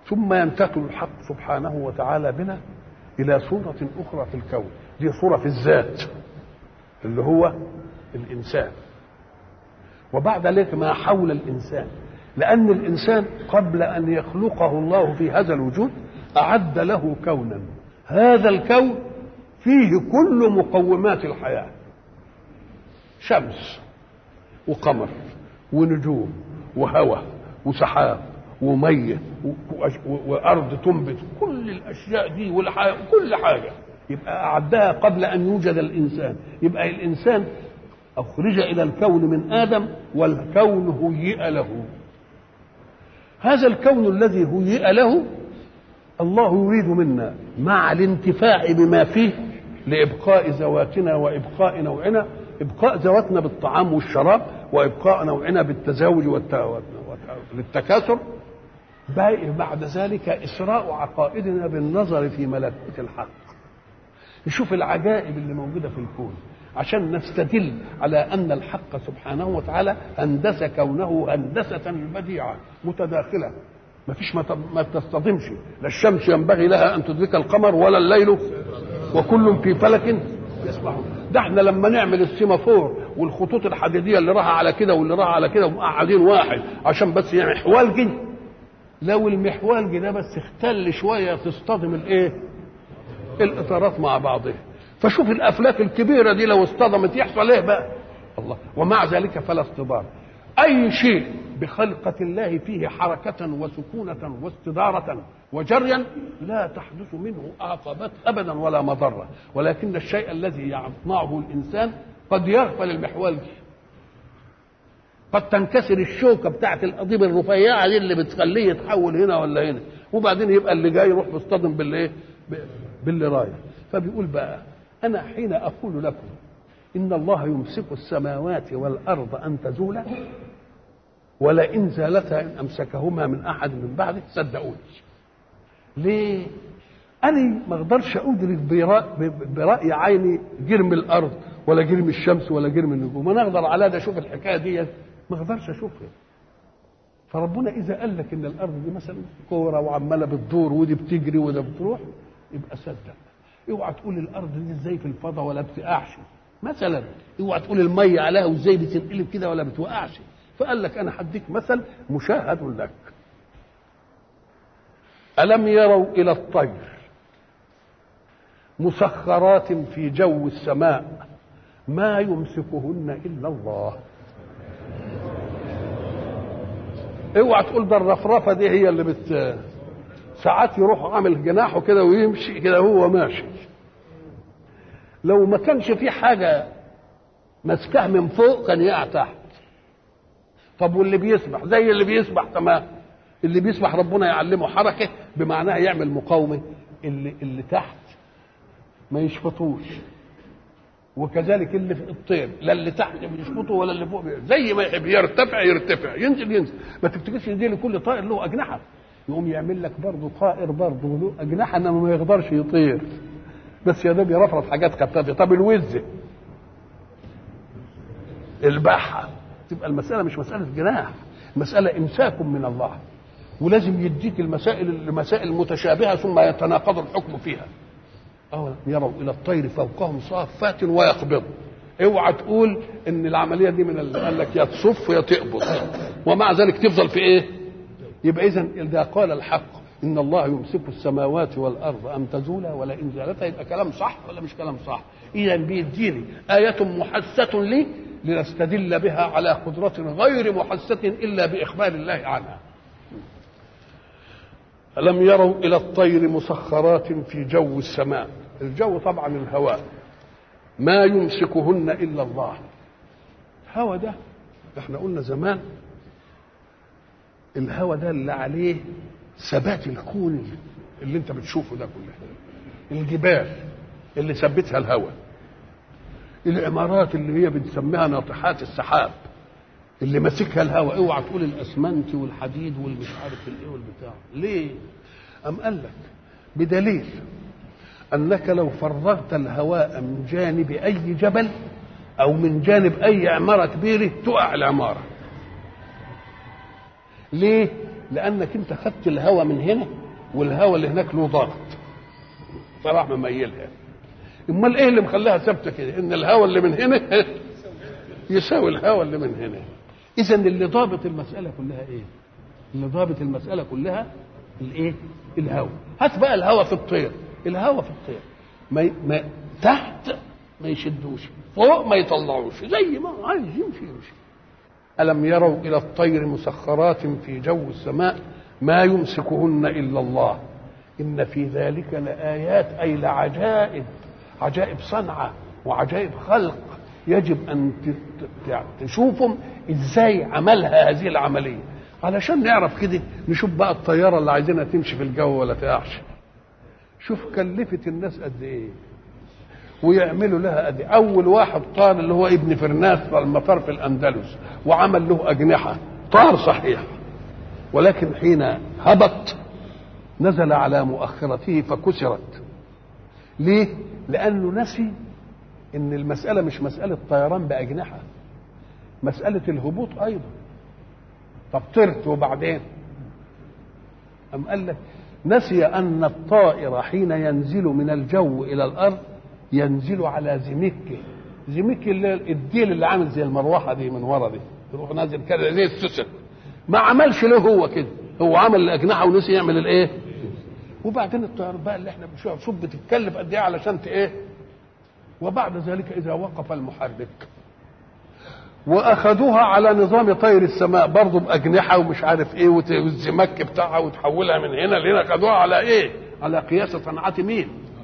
ثم ينتقل الحق سبحانه وتعالى بنا إلى صورة أخرى في الكون دي صورة في الذات اللي هو الإنسان وبعد ذلك ما حول الإنسان لأن الإنسان قبل أن يخلقه الله في هذا الوجود أعد له كونا هذا الكون فيه كل مقومات الحياة شمس وقمر ونجوم وهواء وسحاب ومية وأرض تنبت كل الأشياء دي والحياة كل حاجة يبقى أعدها قبل أن يوجد الإنسان يبقى الإنسان أخرج إلى الكون من آدم والكون هيئ له هذا الكون الذي هيئ له الله يريد منا مع الانتفاع بما فيه لإبقاء ذواتنا وإبقاء نوعنا إبقاء ذواتنا بالطعام والشراب وإبقاء نوعنا بالتزاوج والتكاثر بعد ذلك إسراء عقائدنا بالنظر في ملكوت الحق نشوف العجائب اللي موجودة في الكون عشان نستدل على أن الحق سبحانه وتعالى هندس كونه هندسة بديعة متداخلة ما فيش ما تصطدمش لا الشمس ينبغي لها أن تدرك القمر ولا الليل وكل في فلك يسبحون ده احنا لما نعمل السيمافور والخطوط الحديدية اللي راح على كده واللي راح على كده ومقعدين واحد عشان بس يعني حوالجي لو المحوالجي ده بس اختل شوية تصطدم الايه الاطارات مع بعضها فشوف الافلاك الكبيره دي لو اصطدمت يحصل ايه بقى الله ومع ذلك فلا اصطدام اي شيء بخلقه الله فيه حركه وسكونه واستداره وجريا لا تحدث منه عقبات ابدا ولا مضره ولكن الشيء الذي يصنعه الانسان قد يغفل المحوال دي قد تنكسر الشوكه بتاعت القضيب الرفيعه دي اللي بتخليه يتحول هنا ولا هنا وبعدين يبقى اللي جاي يروح مصطدم بالايه باللي رايح فبيقول بقى أنا حين أقول لكم إن الله يمسك السماوات والأرض أن تزولا ولئن زالتا إن أمسكهما من أحد من بعده صدقوني ليه؟ أنا ما أقدرش أدرك برأي, برأي عيني جرم الأرض ولا جرم الشمس ولا جرم النجوم أنا أقدر على ده أشوف الحكاية دي ما أقدرش أشوفها فربنا إذا قال لك إن الأرض دي مثلا كورة وعمالة بتدور ودي بتجري وده بتروح يبقى صدق اوعى تقول الارض دي ازاي في الفضاء ولا بتقعش مثلا اوعى تقول الميه عليها وازاي بتنقلب كده ولا بتوقعش فقال لك انا هديك مثل مشاهد لك الم يروا الى الطير مسخرات في جو السماء ما يمسكهن الا الله اوعى تقول ده الرفرفه دي هي اللي بت ساعات يروح عامل جناحه كده ويمشي كده هو ماشي لو ما كانش في حاجة ماسكاه من فوق كان يقع تحت طب واللي بيسبح زي اللي بيسبح تمام اللي بيسبح ربنا يعلمه حركة بمعناها يعمل مقاومة اللي اللي تحت ما يشفطوش وكذلك اللي في الطير لا اللي تحت بيشفطه ولا اللي فوق زي ما يحب يرتفع يرتفع ينزل ينزل ما تفتكرش ان دي لكل طائر له اجنحه يقوم يعمل لك برضه طائر برضه له اجنحه انما ما يقدرش يطير بس يا دوب يرفرف حاجات خفيفه طب الوزه البحه تبقى المساله مش مساله جناح المساله امساك من الله ولازم يديك المسائل المسائل متشابهه ثم يتناقض الحكم فيها أولا يروا الى الطير فوقهم صافات ويقبض اوعى تقول ان العمليه دي من اللي قال لك يا تصف يا تقبض ومع ذلك تفضل في ايه؟ يبقى اذا اذا قال الحق ان الله يمسك السماوات والارض ان تزولا ولئن زالتا يبقى كلام صح ولا مش كلام صح؟ اذا بيديني ايه محسه لي لنستدل بها على قدرة غير محسة إلا بإخبار الله عنها ألم يروا إلى الطير مسخرات في جو السماء الجو طبعا الهواء ما يمسكهن إلا الله الهواء ده احنا قلنا زمان الهواء ده اللي عليه ثبات الكون اللي انت بتشوفه ده كله الجبال اللي ثبتها الهواء العمارات اللي هي بنسميها ناطحات السحاب اللي ماسكها الهواء اوعى تقول الاسمنت والحديد والمش عارف الايه والبتاع ليه ام قال لك بدليل انك لو فرغت الهواء من جانب اي جبل او من جانب اي عماره كبيره تقع العماره ليه لانك انت خدت الهواء من هنا والهواء اللي هناك له ضغط فراح مميلها امال ايه اللي مخليها ثابته كده ان الهواء اللي من هنا يساوي الهواء اللي من هنا اذا اللي ضابط المساله كلها ايه اللي ضابط المساله كلها الايه الهواء هات بقى الهواء في الطير الهواء في الطير ما, ما تحت ما يشدوش فوق ما يطلعوش زي ما عايز يمشي يمشي ألم يروا إلى الطير مسخرات في جو السماء ما يمسكهن إلا الله إن في ذلك لآيات أي لعجائب عجائب صنعة وعجائب خلق يجب أن تشوفهم إزاي عملها هذه العملية علشان نعرف كده نشوف بقى الطيارة اللي عايزينها تمشي في الجو ولا تقعش شوف كلفت الناس قد إيه ويعملوا لها قد أول واحد طار اللي هو ابن فرناس في المطار في الأندلس وعمل له أجنحة طار صحيح ولكن حين هبط نزل على مؤخرته فكسرت ليه؟ لأنه نسي إن المسألة مش مسألة طيران بأجنحة مسألة الهبوط أيضا طب طرت وبعدين أم قال لك نسي أن الطائر حين ينزل من الجو إلى الأرض ينزل على زمكه زمك اللي الديل اللي عامل زي المروحه دي من ورا دي يروح نازل كده زي السوسن ما عملش له هو كده هو عمل الاجنحه ونسي يعمل الايه وبعدين الطيار بقى اللي احنا بنشوف شوف بتتكلف قد ايه علشان ايه وبعد ذلك اذا وقف المحرك واخذوها على نظام طير السماء برضه باجنحه ومش عارف ايه والزمك بتاعها وتحولها من هنا لهنا خدوها على ايه على قياس صنعه مين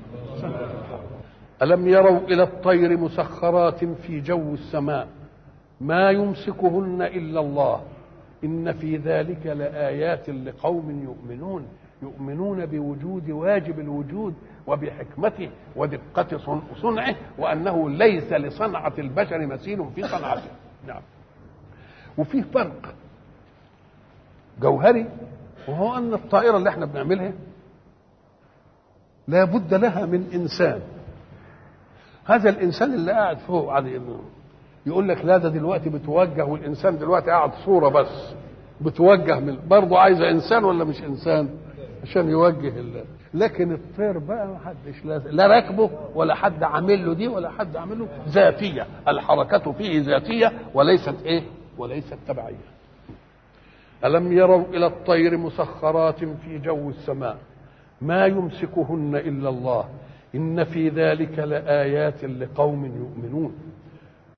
ألم يروا إلى الطير مسخرات في جو السماء ما يمسكهن إلا الله إن في ذلك لآيات لقوم يؤمنون يؤمنون بوجود واجب الوجود وبحكمته ودقة صنعه وأنه ليس لصنعة البشر مثيل في صنعته نعم وفيه فرق جوهري وهو أن الطائرة اللي احنا بنعملها لا بد لها من إنسان هذا الانسان اللي قاعد فوق على يقول لك لا ده دلوقتي بتوجه والانسان دلوقتي قاعد صوره بس بتوجه من برضه عايزه انسان ولا مش انسان عشان يوجه الله لكن الطير بقى ما حدش لا, لا راكبه ولا حد عامل له دي ولا حد عامل له ذاتيه الحركه فيه ذاتيه وليست ايه وليست تبعيه الم يروا الى الطير مسخرات في جو السماء ما يمسكهن الا الله إن في ذلك لآيات لقوم يؤمنون